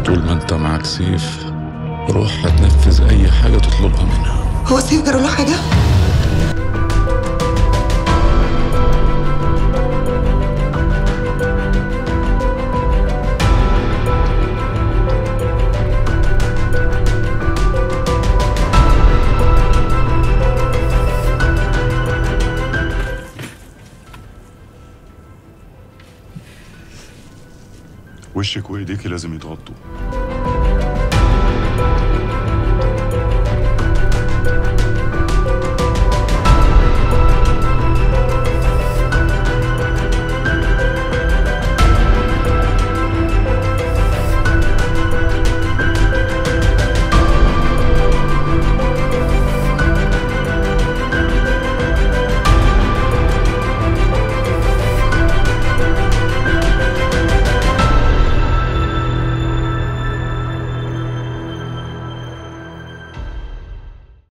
طول ما انت معاك سيف روح هتنفذ اي حاجة تطلبها منها هو سيف جرى له حاجه وشك وايديكي لازم يتغطوا